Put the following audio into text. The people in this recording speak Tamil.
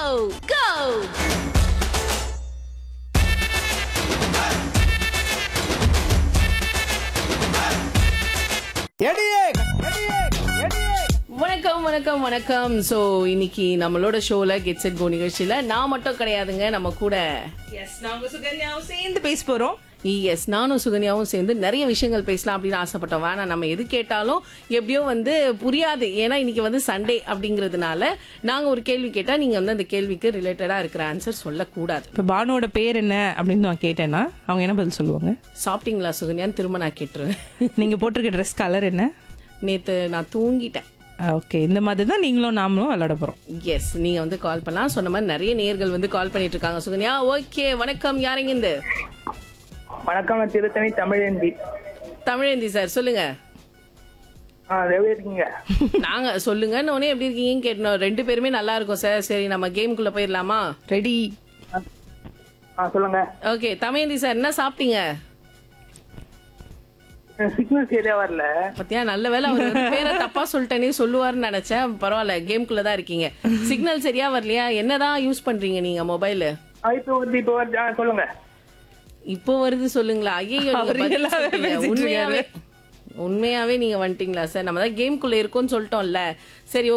go எடியே எடியே எடியே வணக்கம் வணக்கம் வணக்கம் சோ இன்னைக்கு நம்மளோட ஷோல கெட் செட் கோ நிகழ்ச்சியில நான் மட்டும் கிடையாதுங்க நம்ம கூட எஸ் நாங்க சுகன்யாவும் சேர்ந்து பேச போறோம் எஸ் நானும் சுகன்யாவும் சேர்ந்து நிறைய விஷயங்கள் பேசலாம் அப்படின்னு ஆசைப்பட்டோம் வேணாம் நம்ம எது கேட்டாலும் எப்படியோ வந்து புரியாது ஏன்னா இன்னைக்கு வந்து சண்டே அப்படிங்கிறதுனால நாங்க ஒரு கேள்வி கேட்டா நீங்க வந்து அந்த கேள்விக்கு ரிலேட்டடா இருக்கிற ஆன்சர் சொல்லக்கூடாது இப்ப பானுவோட பேர் என்ன அப்படின்னு நான் கேட்டேன்னா அவங்க என்ன பதில் சொல்லுவாங்க சாப்பிட்டீங்களா சுகன்யான்னு திரும்ப நான் கேட்டுருவேன் நீங்க போட்டிருக்க ட்ரெஸ் கலர் என்ன நேத்து நான் தூங்கிட்டேன் ஓகே இந்த மாதிரி தான் நீங்களும் நாமளும் விளையாட போறோம் எஸ் நீங்க வந்து கால் பண்ணலாம் சொன்ன மாதிரி நிறைய நேர்கள் வந்து கால் பண்ணிட்டு இருக்காங்க சுகன்யா ஓகே வணக்கம் யாருங்க இந்த வணக்கம் நான் திருத்தணி தமிழேந்தி தமிழேந்தி சார் சொல்லுங்க ஆ எப்படி இருக்கீங்க நாங்க சொல்லுங்க உடனே எப்படி இருக்கீங்கன்னு கேட்டோம் ரெண்டு பேருமே நல்லா இருக்கும் சார் சரி நம்ம கேமுக்குள்ள போயிடலாமா ரெடி ஆ சொல்லுங்க ஓகே தமிழேந்தி சார் என்ன சாப்பிட்டீங்க சிக்னல் சரியா வரல பத்தியா நல்ல வேலை அவர் வந்து பேரை தப்பா சொல்லிட்டேனே சொல்லுவாருன்னு நினைச்சேன் பரவாயில்ல கேம்குள்ள தான் இருக்கீங்க சிக்னல் சரியா வரலையா என்னதான் யூஸ் பண்றீங்க நீங்க மொபைல் ஆ, இப்போ வருது இப்போ வருது ஆ சொல்லுங்க இப்போ வருது சொல்லுங்களா ஐயோ அவரு எல்லாமே பேசிட்டு உண்மையாவே உண்மையாவே நீங்க வந்துட்டீங்களா சார் நம்ம தான் கேம்குள்ள இருக்கோம்னு சொல்லிட்டோம்ல சரி